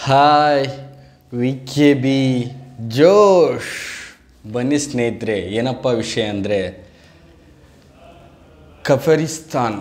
hi V K B Josh ಬನ್ನಿ ಸ್ನೇಹಿತರೆ ಏನಪ್ಪ ವಿಷಯ ಅಂದರೆ ಕಫರಿಸ್ತಾನ್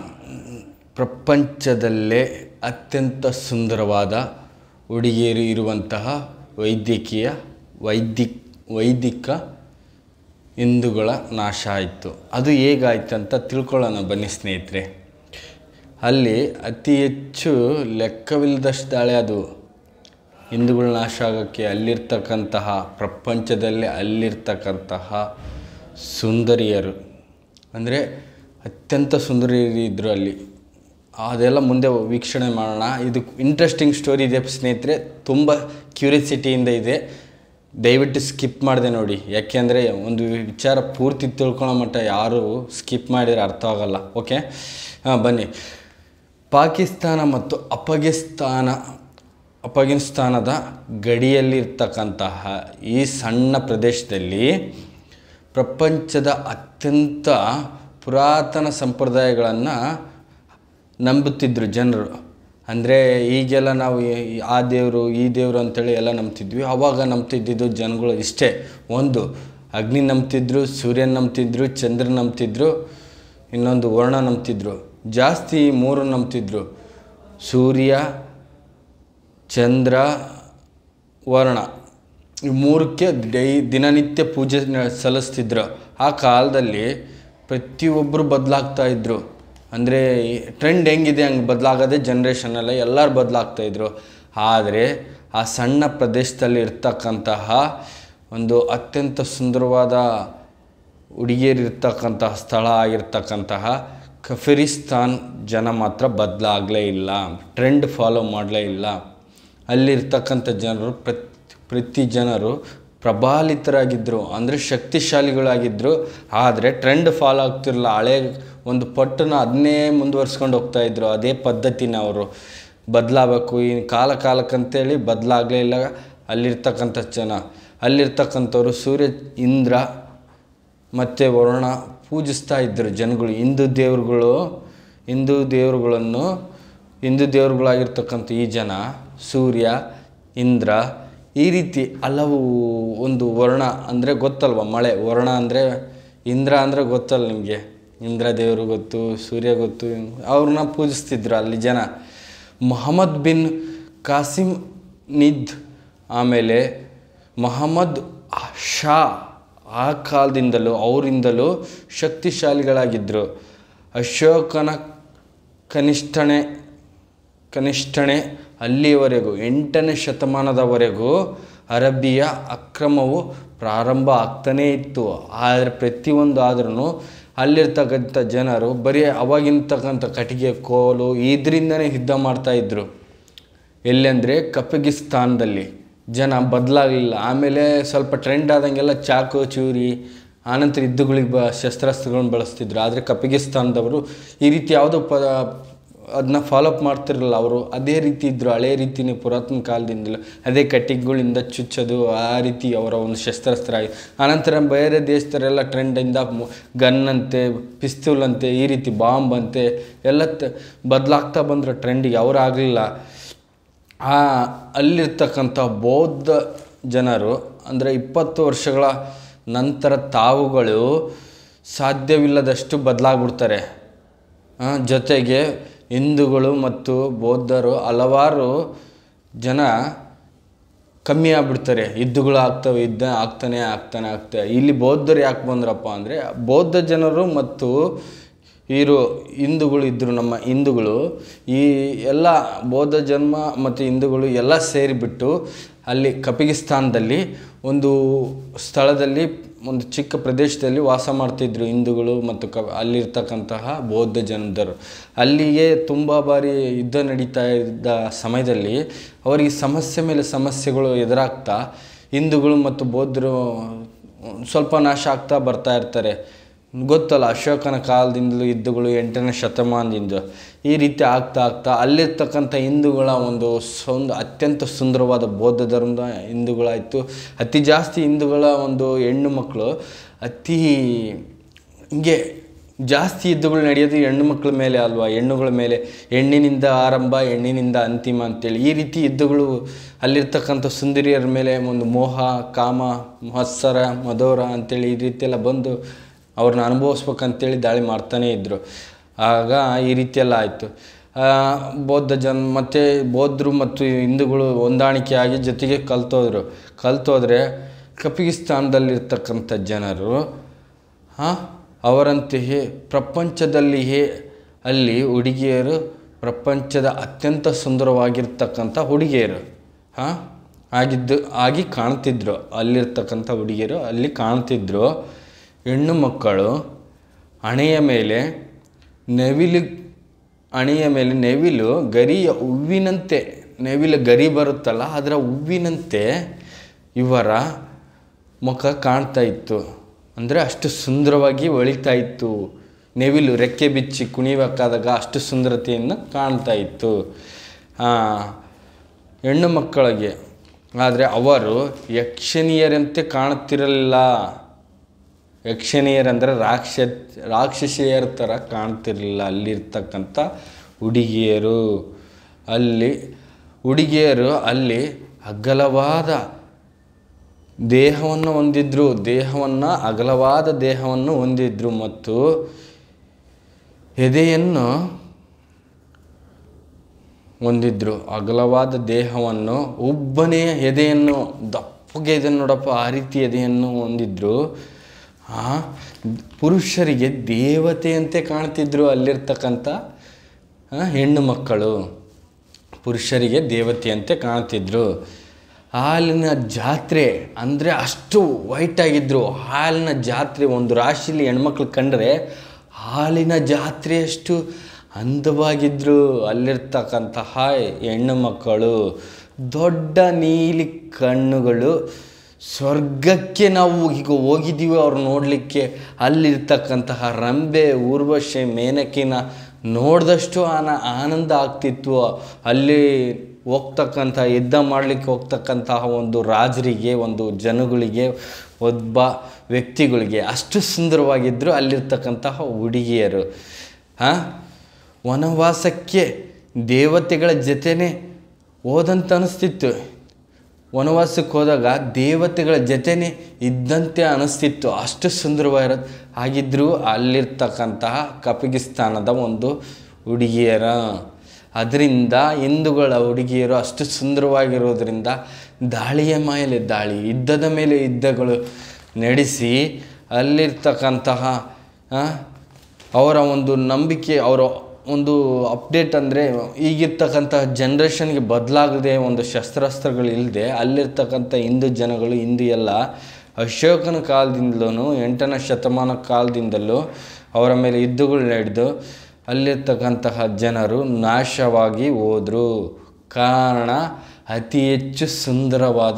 ಪ್ರಪಂಚದಲ್ಲೇ ಅತ್ಯಂತ ಸುಂದರವಾದ ಹುಡುಗಿಯರು ಇರುವಂತಹ ವೈದ್ಯಕೀಯ ವೈದ್ಯ ವೈದಿಕ ಹಿಂದೂಗಳ ನಾಶ ಆಯಿತು ಅದು ಹೇಗಾಯ್ತು ಅಂತ ತಿಳ್ಕೊಳ್ಳೋಣ ಬನ್ನಿ ಸ್ನೇಹಿತರೆ ಅಲ್ಲಿ ಅತಿ ಹೆಚ್ಚು ಲೆಕ್ಕವಿಲ್ಲದಷ್ಟು ದಾಳಿ ಅದು ಹಿಂದೂಗಳ ನಾಶ ಆಗೋಕ್ಕೆ ಅಲ್ಲಿರ್ತಕ್ಕಂತಹ ಪ್ರಪಂಚದಲ್ಲೇ ಅಲ್ಲಿರ್ತಕ್ಕಂತಹ ಸುಂದರಿಯರು ಅಂದರೆ ಅತ್ಯಂತ ಸುಂದರಿಯರು ಇದ್ದರು ಅಲ್ಲಿ ಅದೆಲ್ಲ ಮುಂದೆ ವೀಕ್ಷಣೆ ಮಾಡೋಣ ಇದು ಇಂಟ್ರೆಸ್ಟಿಂಗ್ ಸ್ಟೋರಿ ಇದೆ ಸ್ನೇಹಿತರೆ ತುಂಬ ಕ್ಯೂರಿಯಾಸಿಟಿಯಿಂದ ಇದೆ ದಯವಿಟ್ಟು ಸ್ಕಿಪ್ ಮಾಡಿದೆ ನೋಡಿ ಯಾಕೆಂದರೆ ಒಂದು ವಿಚಾರ ಪೂರ್ತಿ ತಿಳ್ಕೊಳ್ಳೋ ಮಟ್ಟ ಯಾರು ಸ್ಕಿಪ್ ಮಾಡಿದರೆ ಅರ್ಥ ಆಗಲ್ಲ ಓಕೆ ಹಾಂ ಬನ್ನಿ ಪಾಕಿಸ್ತಾನ ಮತ್ತು ಅಫಗಿಸ್ತಾನ ಅಫಗಿಸ್ತಾನದ ಗಡಿಯಲ್ಲಿರ್ತಕ್ಕಂತಹ ಈ ಸಣ್ಣ ಪ್ರದೇಶದಲ್ಲಿ ಪ್ರಪಂಚದ ಅತ್ಯಂತ ಪುರಾತನ ಸಂಪ್ರದಾಯಗಳನ್ನು ನಂಬುತ್ತಿದ್ದರು ಜನರು ಅಂದರೆ ಈಗೆಲ್ಲ ನಾವು ಈ- ಆ ದೇವರು ಈ ದೇವರು ಅಂತೇಳಿ ಎಲ್ಲ ನಂಬ್ತಿದ್ವಿ ಆವಾಗ ನಂಬ್ತಿದ್ದಿದ್ದು ಜನಗಳು ಇಷ್ಟೇ ಒಂದು ಅಗ್ನಿ ನಂಬ್ತಿದ್ರು ಸೂರ್ಯನ ನಂಬ್ತಿದ್ರು ಚಂದ್ರ ನಂಬ್ತಿದ್ರು ಇನ್ನೊಂದು ವರ್ಣ ನಂಬ್ತಿದ್ರು ಜಾಸ್ತಿ ಈ ಮೂರು ನಂಬ್ತಿದ್ರು ಸೂರ್ಯ ಚಂದ್ರ ವರ್ಣ ಈ ಮೂರಕ್ಕೆ ಡೈ ದಿನನಿತ್ಯ ಪೂಜೆ ನ- ಸಲ್ಲಿಸ್ತಿದ್ರು ಆ ಕಾಲದಲ್ಲಿ ಪ್ರತಿಯೊಬ್ಬರು ಬದಲಾಗ್ತಾ ಇದ್ರು ಅಂದರೆ ಟ್ರೆಂಡ್ ಹೆಂಗಿದೆ ಹಂಗೆ ಬದಲಾಗದೆ ಜನ್ರೇಷನೆಲ್ಲ ಎಲ್ಲರೂ ಬದಲಾಗ್ತಾ ಇದ್ರು ಆದರೆ ಆ ಸಣ್ಣ ಪ್ರದೇಶದಲ್ಲಿ ಇರ್ತಕ್ಕಂತಹ ಒಂದು ಅತ್ಯಂತ ಸುಂದರವಾದ ಹುಡುಗಿಯರಿರ್ತಕ್ಕಂತಹ ಸ್ಥಳ ಆಗಿರ್ತಕ್ಕಂತಹ ಕಫಿರಿಸ್ತಾನ್ ಜನ ಮಾತ್ರ ಬದಲಾಗಲೇ ಇಲ್ಲ ಟ್ರೆಂಡ್ ಫಾಲೋ ಮಾಡಲೇ ಇಲ್ಲ ಅಲ್ಲಿರ್ತಕ್ಕಂಥ ಜನರು ಪ್ರತಿ ಪ್ರತಿ ಜನರು ಪ್ರಬಲಿತರಾಗಿದ್ದರು ಅಂದರೆ ಶಕ್ತಿಶಾಲಿಗಳಾಗಿದ್ದರು ಆದರೆ ಟ್ರೆಂಡ್ ಫಾಲೋ ಆಗ್ತಿರಲಿಲ್ಲ ಹಳೆ ಒಂದು ಪಟ್ಟನ ಅದನ್ನೇ ಮುಂದುವರ್ಸ್ಕೊಂಡು ಹೋಗ್ತಾಯಿದ್ರು ಅದೇ ಪದ್ಧತಿನ ಅವರು ಬದಲಾಗಬೇಕು ಈ ಕಾಲ ಕಾಲಕ್ಕಂತೇಳಿ ಬದಲಾಗಲೇ ಇಲ್ಲ ಅಲ್ಲಿರ್ತಕ್ಕಂಥ ಜನ ಅಲ್ಲಿರ್ತಕ್ಕಂಥವ್ರು ಸೂರ್ಯ ಇಂದ್ರ ಮತ್ತು ವರುಣ ಪೂಜಿಸ್ತಾ ಇದ್ದರು ಜನಗಳು ಹಿಂದೂ ದೇವರುಗಳು ಹಿಂದೂ ದೇವರುಗಳನ್ನು ಹಿಂದೂ ದೇವರುಗಳಾಗಿರ್ತಕ್ಕಂಥ ಈ ಜನ ಸೂರ್ಯ ಇಂದ್ರ ಈ ರೀತಿ ಹಲವು ಒಂದು ವರ್ಣ ಅಂದರೆ ಗೊತ್ತಲ್ವ ಮಳೆ ವರ್ಣ ಅಂದರೆ ಇಂದ್ರ ಅಂದರೆ ಗೊತ್ತಲ್ಲ ನಿಮಗೆ ಇಂದ್ರ ದೇವರು ಗೊತ್ತು ಸೂರ್ಯ ಗೊತ್ತು ಅವ್ರನ್ನ ಪೂಜಿಸ್ತಿದ್ರು ಅಲ್ಲಿ ಜನ ಮೊಹಮ್ಮದ್ ಬಿನ್ ಕಾಸಿಮ್ ನಿದ್ ಆಮೇಲೆ ಮೊಹಮ್ಮದ್ ಶಾ ಆ ಕಾಲದಿಂದಲೂ ಅವರಿಂದಲೂ ಶಕ್ತಿಶಾಲಿಗಳಾಗಿದ್ದರು ಅಶೋಕನ ಕನಿಷ್ಠಣೆ ಕನಿಷ್ಠಣೆ ಅಲ್ಲಿಯವರೆಗೂ ಎಂಟನೇ ಶತಮಾನದವರೆಗೂ ಅರಬಿಯ ಅಕ್ರಮವು ಪ್ರಾರಂಭ ಆಗ್ತಾನೇ ಇತ್ತು ಆದರೆ ಪ್ರತಿಯೊಂದು ಆದ್ರೂ ಅಲ್ಲಿರ್ತಕ್ಕಂಥ ಜನರು ಬರೀ ಅವಾಗಿರ್ತಕ್ಕಂಥ ಕಟ್ಟಿಗೆ ಕೋಲು ಇದರಿಂದನೇ ಯುದ್ಧ ಮಾಡ್ತಾಯಿದ್ರು ಎಲ್ಲೆಂದರೆ ಕಪಗಿಸ್ತಾನದಲ್ಲಿ ಜನ ಬದಲಾಗಲಿಲ್ಲ ಆಮೇಲೆ ಸ್ವಲ್ಪ ಟ್ರೆಂಡ್ ಆದಂಗೆಲ್ಲ ಚಾಕು ಚೂರಿ ಆನಂತರ ಯುದ್ಧಗಳಿಗೆ ಬ ಶಸ್ತ್ರಾಸ್ತ್ರಗಳನ್ನ ಬಳಸ್ತಿದ್ರು ಆದರೆ ಕಪಗಿಸ್ತಾನದವರು ಈ ರೀತಿ ಯಾವುದೋ ಪ ಅದನ್ನ ಫಾಲೋಅಪ್ ಮಾಡ್ತಿರಲಿಲ್ಲ ಅವರು ಅದೇ ರೀತಿ ಇದ್ದರು ಹಳೆ ರೀತಿನೇ ಪುರಾತನ ಕಾಲದಿಂದಲೂ ಅದೇ ಕಟ್ಟಿಗೆಗಳಿಂದ ಚುಚ್ಚೋದು ಆ ರೀತಿ ಅವರ ಒಂದು ಶಸ್ತ್ರಾಸ್ತ್ರ ಆಗಿ ಆನಂತರ ಬೇರೆ ದೇಶದವರೆಲ್ಲ ಟ್ರೆಂಡಿಂದ ಗನ್ ಅಂತೆ ಪಿಸ್ತೂಲ್ ಅಂತೆ ಈ ರೀತಿ ಬಾಂಬ್ ಅಂತೆ ಎಲ್ಲ ತ ಬದಲಾಗ್ತಾ ಬಂದರು ಟ್ರೆಂಡಿಗೆ ಅವರು ಆಗಲಿಲ್ಲ ಆ ಅಲ್ಲಿರ್ತಕ್ಕಂಥ ಬೌದ್ಧ ಜನರು ಅಂದರೆ ಇಪ್ಪತ್ತು ವರ್ಷಗಳ ನಂತರ ತಾವುಗಳು ಸಾಧ್ಯವಿಲ್ಲದಷ್ಟು ಬದಲಾಗ್ಬಿಡ್ತಾರೆ ಆ, ಜೊತೆಗೆ ಹಿಂದೂಗಳು ಮತ್ತು ಬೌದ್ಧರು ಹಲವಾರು ಜನ ಕಮ್ಮಿ ಆಗ್ಬಿಡ್ತಾರೆ ಯುದ್ಧಗಳು ಆಗ್ತವೆ ಯುದ್ಧ ಆಗ್ತಾನೆ ಆಗ್ತಾನೆ ಆಗ್ತವೆ ಇಲ್ಲಿ ಬೌದ್ಧರು ಯಾಕೆ ಬಂದ್ರಪ್ಪ ಅಂದರೆ ಬೌದ್ಧ ಜನರು ಮತ್ತು ಇರು ಹಿಂದೂಗಳು ಇದ್ದರು ನಮ್ಮ ಹಿಂದೂಗಳು ಈ ಎಲ್ಲ ಬೌದ್ಧ ಜನ್ಮ ಮತ್ತು ಹಿಂದೂಗಳು ಎಲ್ಲ ಸೇರಿಬಿಟ್ಟು ಅಲ್ಲಿ ಕಪಿಗಿಸ್ತಾನದಲ್ಲಿ ಒಂದು ಸ್ಥಳದಲ್ಲಿ ಒಂದು ಚಿಕ್ಕ ಪ್ರದೇಶದಲ್ಲಿ ವಾಸ ಮಾಡ್ತಿದ್ರು ಹಿಂದೂಗಳು ಮತ್ತು ಕ ಅಲ್ಲಿರ್ತಕ್ಕಂತಹ ಬೌದ್ಧ ಜನದರು ಅಲ್ಲಿಗೆ ತುಂಬ ಬಾರಿ ಯುದ್ಧ ನಡೀತಾ ಇದ್ದ ಸಮಯದಲ್ಲಿ ಅವರಿಗೆ ಸಮಸ್ಯೆ ಮೇಲೆ ಸಮಸ್ಯೆಗಳು ಎದುರಾಗ್ತಾ ಹಿಂದೂಗಳು ಮತ್ತು ಬೌದ್ಧರು ಸ್ವಲ್ಪ ನಾಶ ಆಗ್ತಾ ಬರ್ತಾ ಇರ್ತಾರೆ ಗೊತ್ತಲ್ಲ ಅಶೋಕನ ಕಾಲದಿಂದಲೂ ಯುದ್ಧಗಳು ಎಂಟನೇ ಶತಮಾನದಿಂದ ಈ ರೀತಿ ಆಗ್ತಾ ಆಗ್ತಾ ಅಲ್ಲಿರ್ತಕ್ಕಂಥ ಹಿಂದೂಗಳ ಒಂದು ಸೌಂದ ಅತ್ಯಂತ ಸುಂದರವಾದ ಬೌದ್ಧ ಧರ್ಮದ ಹಿಂದೂಗಳಾಯಿತು ಅತಿ ಜಾಸ್ತಿ ಹಿಂದೂಗಳ ಒಂದು ಹೆಣ್ಣು ಮಕ್ಕಳು ಅತಿ ಹಿಂಗೆ ಜಾಸ್ತಿ ಯುದ್ಧಗಳು ನಡೆಯೋದು ಹೆಣ್ಣು ಮಕ್ಕಳ ಮೇಲೆ ಅಲ್ವಾ ಹೆಣ್ಣುಗಳ ಮೇಲೆ ಹೆಣ್ಣಿನಿಂದ ಆರಂಭ ಹೆಣ್ಣಿನಿಂದ ಅಂತಿಮ ಅಂತೇಳಿ ಈ ರೀತಿ ಯುದ್ಧಗಳು ಅಲ್ಲಿರ್ತಕ್ಕಂಥ ಸುಂದರಿಯರ ಮೇಲೆ ಒಂದು ಮೋಹ ಕಾಮ ಮತ್ಸರ ಮದೋರ ಅಂತೇಳಿ ಈ ರೀತಿ ಎಲ್ಲ ಬಂದು ಅವ್ರನ್ನ ಅನುಭವಿಸ್ಬೇಕಂತೇಳಿ ದಾಳಿ ಮಾಡ್ತಾನೇ ಇದ್ದರು ಆಗ ಈ ರೀತಿ ಎಲ್ಲ ಆಯಿತು ಬೌದ್ಧ ಜನ ಮತ್ತು ಬೌದ್ಧರು ಮತ್ತು ಹಿಂದೂಗಳು ಹೊಂದಾಣಿಕೆಯಾಗಿ ಜೊತೆಗೆ ಕಲ್ತೋದ್ರು ಕಲ್ತೋದ್ರೆ ಕಪಿಗಿಸ್ತಾನದಲ್ಲಿರ್ತಕ್ಕಂಥ ಜನರು ಹಾಂ ಅವರಂತೆಯೇ ಪ್ರಪಂಚದಲ್ಲಿಯೇ ಅಲ್ಲಿ ಹುಡುಗಿಯರು ಪ್ರಪಂಚದ ಅತ್ಯಂತ ಸುಂದರವಾಗಿರ್ತಕ್ಕಂಥ ಹುಡುಗಿಯರು ಹಾಂ ಆಗಿದ್ದು ಆಗಿ ಕಾಣ್ತಿದ್ರು ಅಲ್ಲಿರ್ತಕ್ಕಂಥ ಹುಡುಗಿಯರು ಅಲ್ಲಿ ಕಾಣ್ತಿದ್ರು ಹೆಣ್ಣು ಮಕ್ಕಳು ಹಣೆಯ ಮೇಲೆ ನವಿಲು ಹಣೆಯ ಮೇಲೆ ನೆವಿಲು ಗರಿಯ ಹೂವಿನಂತೆ ನೆವಿಲು ಗರಿ ಬರುತ್ತಲ್ಲ ಅದರ ಹೂವಿನಂತೆ ಇವರ ಮುಖ ಕಾಣ್ತಾ ಇತ್ತು ಅಂದರೆ ಅಷ್ಟು ಸುಂದರವಾಗಿ ಹೊಳಿತಾ ಇತ್ತು ನೆವಿಲು ರೆಕ್ಕೆ ಬಿಚ್ಚಿ ಕುಣಿಬೇಕಾದಾಗ ಅಷ್ಟು ಸುಂದರತೆಯನ್ನು ಕಾಣ್ತಾ ಇತ್ತು ಹೆಣ್ಣು ಮಕ್ಕಳಿಗೆ ಆದರೆ ಅವರು ಯಕ್ಷಣಿಯರಂತೆ ಕಾಣುತ್ತಿರಲಿಲ್ಲ ಯಕ್ಷಣಿಯರಂದರೆ ರಾಕ್ಷ ರಾಕ್ಷಸಿಯರ ಥರ ಕಾಣ್ತಿರಲಿಲ್ಲ ಅಲ್ಲಿರ್ತಕ್ಕಂಥ ಹುಡುಗಿಯರು ಅಲ್ಲಿ ಹುಡುಗಿಯರು ಅಲ್ಲಿ ಅಗಲವಾದ ದೇಹವನ್ನು ಹೊಂದಿದ್ರು ದೇಹವನ್ನು ಅಗಲವಾದ ದೇಹವನ್ನು ಹೊಂದಿದ್ರು ಮತ್ತು ಎದೆಯನ್ನು ಹೊಂದಿದ್ರು ಅಗಲವಾದ ದೇಹವನ್ನು ಒಬ್ಬನೇ ಎದೆಯನ್ನು ದಪ್ಪಗೆ ಇದೆ ನೋಡಪ್ಪ ಆ ರೀತಿ ಎದೆಯನ್ನು ಹೊಂದಿದ್ರು ಆ ಪುರುಷರಿಗೆ ದೇವತೆಯಂತೆ ಕಾಣ್ತಿದ್ರು ಅಲ್ಲಿರ್ತಕ್ಕಂಥ ಆ, ಹೆಣ್ಣು ಮಕ್ಕಳು ಪುರುಷರಿಗೆ ದೇವತೆಯಂತೆ ಕಾಣ್ತಿದ್ರು ಹಾಲಿನ ಜಾತ್ರೆ ಅಂದರೆ ಅಷ್ಟು ವೈಟ್ ಆಗಿದ್ರು ಹಾಲಿನ ಜಾತ್ರೆ ಒಂದು ರಾಶಿಲಿ ಹೆಣ್ಮಕ್ಳು ಕಂಡ್ರೆ ಹಾಲಿನ ಜಾತ್ರೆಯಷ್ಟು ಅಂದವಾಗಿದ್ದರು ಅಲ್ಲಿರ್ತಕ್ಕಂತಹ ಹೆಣ್ಣು ಮಕ್ಕಳು ದೊಡ್ಡ ನೀಲಿ ಕಣ್ಣುಗಳು ಸ್ವರ್ಗಕ್ಕೆ ನಾವು ಈಗ ಹೋಗಿದ್ದೀವಿ ಅವ್ರು ನೋಡಲಿಕ್ಕೆ ಅಲ್ಲಿರ್ತಕ್ಕಂತಹ ರಂಬೆ ಊರ್ವಶಿ ಮೇನಕಿನ ನೋಡಿದಷ್ಟು ಆನ ಆನಂದ ಆಗ್ತಿತ್ತು ಅಲ್ಲಿ ಹೋಗ್ತಕ್ಕಂಥ ಯುದ್ಧ ಮಾಡಲಿಕ್ಕೆ ಹೋಗ್ತಕ್ಕಂತಹ ಒಂದು ರಾಜರಿಗೆ ಒಂದು ಜನಗಳಿಗೆ ಒಬ್ಬ ವ್ಯಕ್ತಿಗಳಿಗೆ ಅಷ್ಟು ಸುಂದರವಾಗಿದ್ದರು ಅಲ್ಲಿರ್ತಕ್ಕಂತಹ ಹುಡುಗಿಯರು ಹಾಂ ವನವಾಸಕ್ಕೆ ದೇವತೆಗಳ ಜೊತೆನೇ ಹೋದಂತ ಅನಿಸ್ತಿತ್ತು ವನವಾಸಕ್ಕೆ ಹೋದಾಗ ದೇವತೆಗಳ ಜೊತೆನೇ ಇದ್ದಂತೆ ಅನಿಸ್ತಿತ್ತು ಅಷ್ಟು ಸುಂದರವಾಗಿರೋದು ಹಾಗಿದ್ದರೂ ಅಲ್ಲಿರ್ತಕ್ಕಂತಹ ಕಪಿಗಿಸ್ತಾನದ ಒಂದು ಹುಡುಗಿಯರ ಅದರಿಂದ ಹಿಂದೂಗಳ ಹುಡುಗಿಯರು ಅಷ್ಟು ಸುಂದರವಾಗಿರೋದ್ರಿಂದ ದಾಳಿಯ ಮೇಲೆ ದಾಳಿ ಯುದ್ಧದ ಮೇಲೆ ಯುದ್ಧಗಳು ನಡೆಸಿ ಅಲ್ಲಿರ್ತಕ್ಕಂತಹ ಆ, ಅವರ ಒಂದು ನಂಬಿಕೆ ಅವರ ಒಂದು ಅಪ್ಡೇಟ್ ಅಂದರೆ ಈಗಿರ್ತಕ್ಕಂಥ ಜನ್ರೇಷನ್ಗೆ ಬದಲಾಗದೆ ಒಂದು ಶಸ್ತ್ರಾಸ್ತ್ರಗಳು ಇಲ್ಲದೆ ಅಲ್ಲಿರ್ತಕ್ಕಂಥ ಹಿಂದೂ ಜನಗಳು ಹಿಂದೂ ಎಲ್ಲ ಅಶೋಕನ ಕಾಲದಿಂದಲೂ ಎಂಟನೇ ಶತಮಾನ ಕಾಲದಿಂದಲೂ ಅವರ ಮೇಲೆ ಯುದ್ಧಗಳು ನಡೆದು ಅಲ್ಲಿರ್ತಕ್ಕಂತಹ ಜನರು ನಾಶವಾಗಿ ಹೋದರು ಕಾರಣ ಅತಿ ಹೆಚ್ಚು ಸುಂದರವಾದ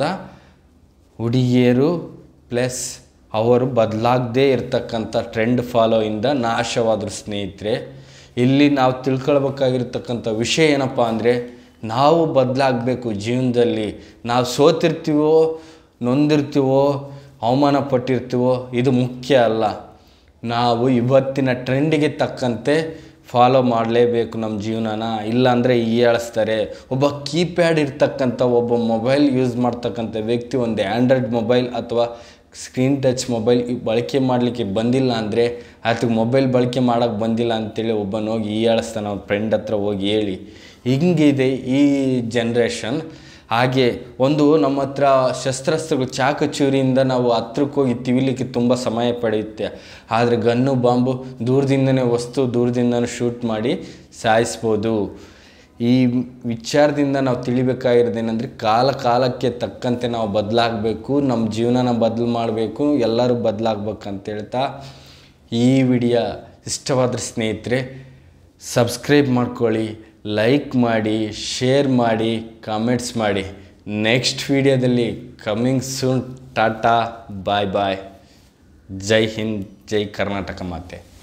ಹುಡುಗಿಯರು ಪ್ಲಸ್ ಅವರು ಬದಲಾಗದೇ ಇರತಕ್ಕಂಥ ಟ್ರೆಂಡ್ ಫಾಲೋಯಿಂದ ನಾಶವಾದರು ಸ್ನೇಹಿತರೆ ಇಲ್ಲಿ ನಾವು ತಿಳ್ಕೊಳ್ಬೇಕಾಗಿರ್ತಕ್ಕಂಥ ವಿಷಯ ಏನಪ್ಪ ಅಂದರೆ ನಾವು ಬದಲಾಗಬೇಕು ಜೀವನದಲ್ಲಿ ನಾವು ಸೋತಿರ್ತೀವೋ ನೊಂದಿರ್ತೀವೋ ಅವಮಾನ ಪಟ್ಟಿರ್ತೀವೋ ಇದು ಮುಖ್ಯ ಅಲ್ಲ ನಾವು ಇವತ್ತಿನ ಟ್ರೆಂಡಿಗೆ ತಕ್ಕಂತೆ ಫಾಲೋ ಮಾಡಲೇಬೇಕು ನಮ್ಮ ಜೀವನನ ಇಲ್ಲಾಂದರೆ ಹೀಯಾಳಿಸ್ತಾರೆ ಒಬ್ಬ ಕೀಪ್ಯಾಡ್ ಇರ್ತಕ್ಕಂಥ ಒಬ್ಬ ಮೊಬೈಲ್ ಯೂಸ್ ಮಾಡ್ತಕ್ಕಂಥ ವ್ಯಕ್ತಿ ಒಂದು ಆ್ಯಂಡ್ರಾಯ್ಡ್ ಮೊಬೈಲ್ ಅಥವಾ ಸ್ಕ್ರೀನ್ ಟಚ್ ಮೊಬೈಲ್ ಬಳಕೆ ಮಾಡಲಿಕ್ಕೆ ಬಂದಿಲ್ಲ ಅಂದರೆ ಆತಗೆ ಮೊಬೈಲ್ ಬಳಕೆ ಮಾಡೋಕ್ಕೆ ಬಂದಿಲ್ಲ ಅಂತೇಳಿ ಒಬ್ಬನ ಹೋಗಿ ಹೀಯಾಳಿಸ್ತಾನೆ ಅವ್ನ ಫ್ರೆಂಡ್ ಹತ್ರ ಹೋಗಿ ಹೇಳಿ ಹಿಂಗಿದೆ ಈ ಜನ್ರೇಷನ್ ಹಾಗೆ ಒಂದು ನಮ್ಮ ಹತ್ರ ಶಸ್ತ್ರಾಸ್ತ್ರಗಳು ಚಾಕಚೂರಿಯಿಂದ ನಾವು ಹತ್ರಕ್ಕೆ ಹೋಗಿ ತಿವಿಲಿಕ್ಕೆ ತುಂಬ ಸಮಯ ಪಡೆಯುತ್ತೆ ಆದರೆ ಗನ್ನು ಬಾಂಬು ದೂರದಿಂದನೇ ವಸ್ತು ದೂರದಿಂದನೇ ಶೂಟ್ ಮಾಡಿ ಸಾಯಿಸ್ಬೋದು ಈ ವಿಚಾರದಿಂದ ನಾವು ತಿಳಿಬೇಕಾಗಿರೋದೇನೆಂದರೆ ಕಾಲ ಕಾಲಕ್ಕೆ ತಕ್ಕಂತೆ ನಾವು ಬದಲಾಗಬೇಕು ನಮ್ಮ ಜೀವನನ ಬದಲು ಮಾಡಬೇಕು ಎಲ್ಲರೂ ಬದಲಾಗ್ಬೇಕಂತ ಹೇಳ್ತಾ ಈ ವಿಡಿಯೋ ಇಷ್ಟವಾದ್ರೆ ಸ್ನೇಹಿತರೆ ಸಬ್ಸ್ಕ್ರೈಬ್ ಮಾಡ್ಕೊಳ್ಳಿ ಲೈಕ್ ಮಾಡಿ ಶೇರ್ ಮಾಡಿ ಕಾಮೆಂಟ್ಸ್ ಮಾಡಿ ನೆಕ್ಸ್ಟ್ ವಿಡಿಯೋದಲ್ಲಿ coming soon tata bye bye ಜೈ ಹಿಂದ್ ಜೈ ಕರ್ನಾಟಕ ಮಾತೆ